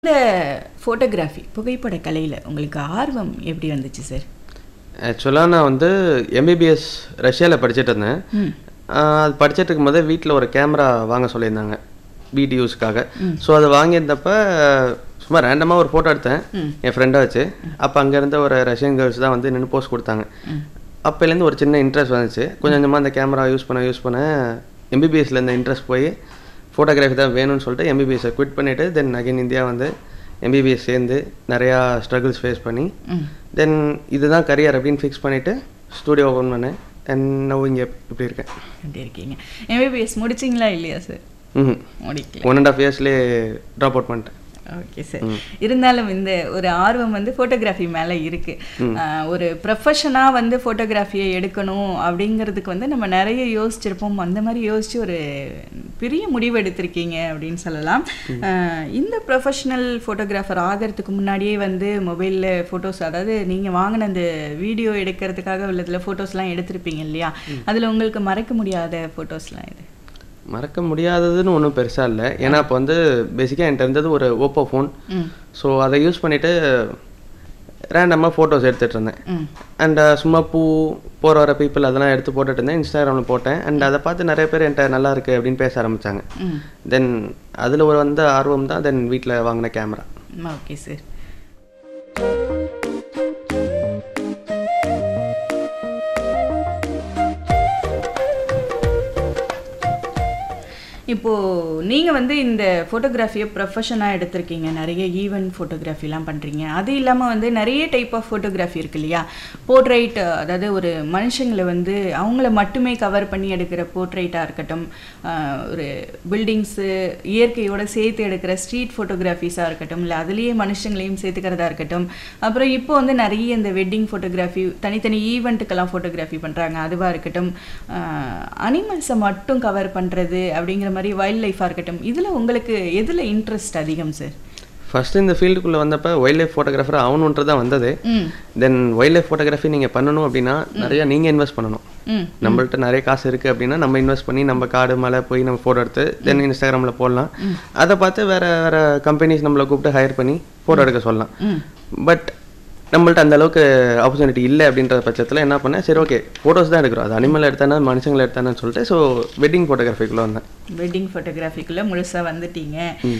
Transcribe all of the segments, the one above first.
இந்த ஃபோட்டோகிராஃபி புகைப்பட கலையில் உங்களுக்கு ஆர்வம் எப்படி வந்துச்சு சார் ஆக்சுவலாக நான் வந்து எம்பிபிஎஸ் ரஷ்யாவில் படிச்சுட்டு இருந்தேன் ம் ஆஹ் அது படிச்சுட்டு இருக்கும்போது வீட்டில் ஒரு கேமரா வாங்க சொல்லியிருந்தாங்க வீட்டு யூஸ்க்காக ஸோ அதை வாங்கியிருந்தப்ப சும்மா ரேண்டமாக ஒரு ஃபோட்டோ எடுத்தேன் ம். என் ஃப்ரெண்டை வச்சு அப்போ அங்கே இருந்த ஒரு ரஷ்யன் கேர்ள்ஸ் தான் வந்து நின்று போஸ்ட் கொடுத்தாங்க அப்போலேருந்து ஒரு சின்ன இன்ட்ரெஸ்ட் வந்துச்சு கொஞ்சம் கொஞ்சமாக அந்த கேமரா யூஸ் பண்ண யூஸ் பண்ண எம்பிபிஎஸ்ல இந்த இன்ட்ரெஸ்ட் போய் ஃபோட்டோகிராஃபி தான் வேணும்னு சொல்லிட்டு எம்பிபிஎஸ்ஸை குவிட் பண்ணிவிட்டு தென் அகைன் இந்தியா வந்து எம்பிபிஎஸ் சேர்ந்து நிறையா ஸ்ட்ரகிள்ஸ் ஃபேஸ் பண்ணி ம் தென் இதுதான் கரியர் அப்படின்னு ஃபிக்ஸ் பண்ணிவிட்டு ஸ்டூடியோ ஓப்பன் பண்ணேன் அண்ட் நான் இங்கே இப்படி இருக்கேன் எப்படி இருக்கீங்க எம்பிபிஎஸ் முடிச்சிங்களா இல்லையா சார் ம் முடிக்கல ஒன் அண்ட் ஆஃப் இயர்ஸ்லேயே ட்ராப் அவுட் பண்ணிட்டேன் ஓகே சார் இருந்தாலும் இந்த ஒரு ஆர்வம் வந்து ஃபோட்டோகிராஃபி மேலே இருக்கு ஆஹ் ஒரு ப்ரொஃபஷனாக வந்து ஃபோட்டோகிராஃபியை எடுக்கணும் அப்படிங்கிறதுக்கு வந்து நம்ம நிறைய யோசிச்சிருப்போம் அந்த மாதிரி யோசிச்சு ஒரு பெரிய முடிவு எடுத்திருக்கீங்க அப்படின்னு சொல்லலாம் ஆஹ் இந்த ப்ரொஃபஷனல் ஃபோட்டோகிராஃபர் ஆகிறதுக்கு முன்னாடியே வந்து மொபைலில் ஃபோட்டோஸ் அதாவது நீங்கள் வாங்கின அந்த வீடியோ எடுக்கிறதுக்காக உள்ளதில் ஃபோட்டோஸ்லாம் எடுத்திருப்பீங்க இல்லையா அதில் உங்களுக்கு மறக்க முடியாத ஃபோட்டோஸ்லாம் இது மறக்க முடியாததுன்னு ஒன்றும் பெருசாக இல்லை ஏன்னா அப்போ வந்து பேசிக்காக என்கிட்ட இருந்தது ஒரு ஓப்போ ஃபோன் ம் ஸோ அதை யூஸ் பண்ணிவிட்டு ரேண்டமாக ஃபோட்டோஸ் எடுத்துகிட்டு இருந்தேன் ம் அண்ட் சும்மா பூ போகிற வர பீப்புள் அதெல்லாம் எடுத்து போட்டுட்டு இருந்தேன் இன்ஸ்டாகிராமில் போட்டேன் அண்ட் அதை பார்த்து நிறைய பேர் என்கிட்ட நல்லா இருக்கு அப்படின்னு பேச ஆரம்பித்தாங்க ம் தென் அதில் ஒரு வந்த ஆர்வம் தான் தென் வீட்டில் வாங்கின கேமரா ஓகே சார் இப்போது நீங்கள் வந்து இந்த ஃபோட்டோகிராஃபியை ப்ரொஃபஷனாக எடுத்திருக்கீங்க நிறைய ஈவெண்ட் ஃபோட்டோகிராஃபிலாம் பண்ணுறீங்க அது இல்லாமல் வந்து நிறைய டைப் ஆஃப் ஃபோட்டோகிராஃபி இருக்கு இல்லையா போர்ட்ரைட் அதாவது ஒரு மனுஷங்களை வந்து அவங்கள மட்டுமே கவர் பண்ணி எடுக்கிற போர்ட்ரைட்டாக இருக்கட்டும் ஆஹ் ஒரு பில்டிங்ஸு இயற்கையோட சேர்த்து எடுக்கிற ஸ்ட்ரீட் ஃபோட்டோகிராஃபிஸாக இருக்கட்டும் இல்லை அதுலேயே மனுஷங்களையும் சேர்த்துக்கிறதா இருக்கட்டும் அப்புறம் இப்போ வந்து நிறைய இந்த வெட்டிங் ஃபோட்டோகிராஃபி தனித்தனி ஈவெண்ட்டுக்கெல்லாம் ஃபோட்டோகிராஃபி பண்ணுறாங்க அதுவாக இருக்கட்டும் அனிமல்ஸை மட்டும் கவர் பண்ணுறது அப்படிங்கிற மாதிரி வைல்ட் லைஃபாக இருக்கட்டும் இதில் உங்களுக்கு எதில் இன்ட்ரெஸ்ட் அதிகம் சார் ஃபஸ்ட்டு இந்த ஃபீல்டுக்குள்ளே வந்தப்போ வைல்ட் லைஃப் ஃபோட்டோகிராஃபர் ஆகணுன்றது தான் வந்தது ம் தென் வைல்ட் லைஃப் ஃபோட்டோகிராஃபி நீங்கள் பண்ணணும் அப்படின்னா நிறையா நீங்கள் இன்வெஸ்ட் பண்ணணும் ம் நம்மள்ட்ட நிறைய காசு இருக்குது அப்படின்னா நம்ம இன்வெஸ்ட் பண்ணி நம்ம காடு மலை போய் நம்ம ஃபோட்டோ எடுத்து தென் இன்ஸ்டாகிராமில் போடலாம் அதை பார்த்து வேறு வேறு கம்பெனிஸ் நம்மளை கூப்பிட்டு ஹையர் பண்ணி ஃபோட்டோ எடுக்க சொல்லலாம் ம் பட் நம்மள்ட்ட அந்த அளவுக்கு ஆப்பர்ச்சுனிட்டி இல்லை அப்படின்ற பட்சத்தில் என்ன பண்ணேன் சரி ஓகே ஃபோட்டோஸ் தான் எடுக்கிறோம் அது அனிமல் எடுத்தானே மனுஷங்களை எடுத்தானு சொல்லிட்டு ஸோ வெட்டிங் ஃபோட்டோகிராஃபிக்குள்ளே வந்தேன் வெட்டிங் ஃபோட்டோகிராஃபிக்குள்ளே முழுசாக வந்துட்டீங்க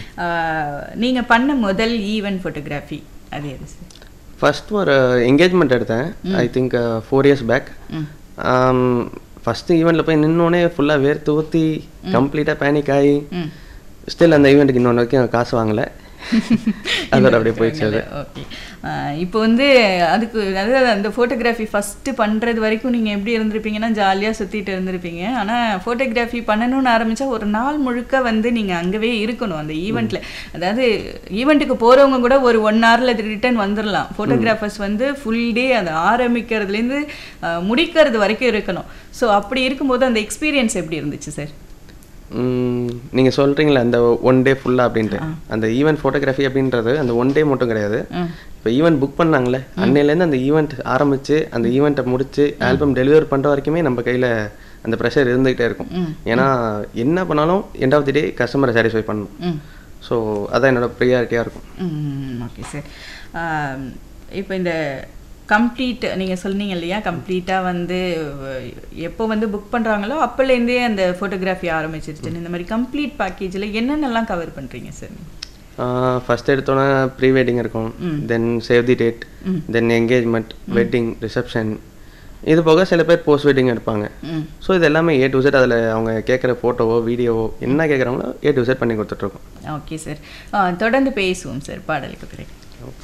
நீங்கள் பண்ண முதல் ஈவெண்ட் ஃபோட்டோகிராஃபி அது எது சார் ஃபர்ஸ்ட் ஒரு என்கேஜ்மெண்ட் எடுத்தேன் I think four years back ம் ஃபஸ்ட்டு ஈவெண்ட்டில் போய் நின்னோடனே ஃபுல்லாக வேர்த்து ஊற்றி கம்ப்ளீட்டாக பேனிக் ஆகி ம் ஸ்டில் அந்த ஈவெண்ட்டுக்கு இன்னொன்று வரைக்கும் காசு வாங்கலை அதோட அப்படியே போயிடுச்சு அது ஓகே இப்போ வந்து அதுக்கு அதாவது அந்த ஃபோட்டோகிராஃபி ஃபஸ்ட்டு பண்ணுறது வரைக்கும் நீங்கள் எப்படி இருந்திருப்பீங்கன்னா ஜாலியாக சுற்றிட்டு இருந்திருப்பீங்க ஆனால் ஃபோட்டோகிராஃபி பண்ணணும்னு ஆரம்பித்தா ஒரு நாள் முழுக்க வந்து நீங்கள் அங்கவே இருக்கணும் அந்த ஈவெண்ட்டில் அதாவது ஈவெண்ட்டுக்கு போகிறவங்க கூட ஒரு ஒன் ஹவரில் ரிட்டர்ன் வந்துடலாம் ஃபோட்டோகிராஃபர்ஸ் வந்து ஃபுல் டே அதை ஆரம்பிக்கிறதுலேருந்து அஹ், முடிக்கிறது வரைக்கும் இருக்கணும் ஸோ அப்படி இருக்கும்போது அந்த எக்ஸ்பீரியன்ஸ் எப்படி இருந்துச்சு சார் நீங்கள் சொல்கிறீங்களே அந்த ஒன் டே ஃபுல்லாக அப்படின்ட்டு அந்த ஈவெண்ட் ஃபோட்டோகிராஃபி அப்படின்றது அந்த ஒன் டே மட்டும் கிடையாது ம் இப்போ ஈவெண்ட் புக் பண்ணாங்களே அன்னையிலேருந்து அந்த ஈவெண்ட் ஆரம்பித்து அந்த ஈவெண்ட்டை முடிச்சு ஆல்பம் டெலிவர் பண்ணுற வரைக்குமே நம்ம கையில் அந்த ப்ரெஷர் இருந்துகிட்டே இருக்கும் ம். ஏன்னா என்ன பண்ணாலும் எண்ட் ஆஃப் தி டே கஸ்டமரை சாட்டிஸ்ஃபை பண்ணணும் ம் ஸோ அதான் என்னோட ப்ரியாரிட்டியாக இருக்கும் ஓகே சார் இப்போ இந்த கம்ப்ளீட் நீங்கள் சொன்னீங்க இல்லையா கம்ப்ளீட்டாக வந்து அஹ், எப்போ வந்து புக் பண்ணுறாங்களோ அப்போலேருந்தே அந்த ஃபோட்டோகிராஃபி ஆரம்பிச்சிருச்சுன்னு இந்த மாதிரி கம்ப்ளீட் பேக்கேஜில் என்னென்னலாம் கவர் பண்ணுறீங்க சார் ஃபஸ்ட் எடுத்தோன்னே ப்ரீ வெட்டிங் இருக்கும் then save the date then engagement wedding reception இது போக சில பேர் போஸ்ட் வெட்டிங் எடுப்பாங்க ம் ஸோ இது எல்லாமே ஏ டு செட் அதில் அவங்க கேட்குற ஃபோட்டோவோ வீடியோவோ என்ன கேட்குறாங்களோ ஏ டு செட் பண்ணி கொடுத்துட்ருக்கோம் ஓகே சார் தொடர்ந்து பேசுவோம் சார் பாடலுக்கு பிறகு